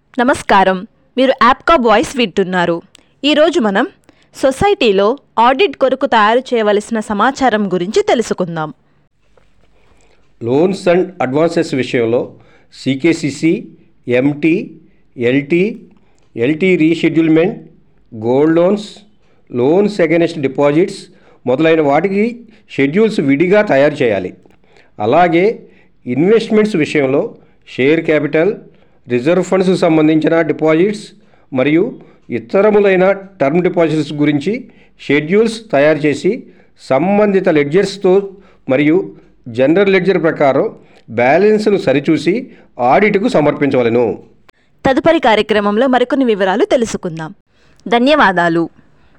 నమస్కారం మీరు యాప్కా వాయిస్ వింటున్నారు ఈరోజు మనం సొసైటీలో ఆడిట్ కొరకు తయారు చేయవలసిన సమాచారం గురించి తెలుసుకుందాం లోన్స్ అండ్ అడ్వాన్సెస్ విషయంలో సికేసిసి MT LT LT reschedulement gold loans loans against deposits మొదలైన వాటికి షెడ్యూల్స్ విడిగా తయారు చేయాలి అలాగే ఇన్వెస్ట్మెంట్స్ విషయంలో షేర్ క్యాపిటల్ రిజర్వ్ ఫండ్స్కు సంబంధించిన డిపాజిట్స్ మరియు ఇతరములైన టర్మ్ డిపాజిట్స్ గురించి షెడ్యూల్స్ తయారు చేసి సంబంధిత లెడ్జర్స్తో మరియు జనరల్ లెడ్జర్ ప్రకారం బ్యాలెన్స్ను సరిచూసి ఆడిట్కు సమర్పించవలెను తదుపరి కార్యక్రమంలో మరికొన్ని వివరాలు తెలుసుకుందాం ధన్యవాదాలు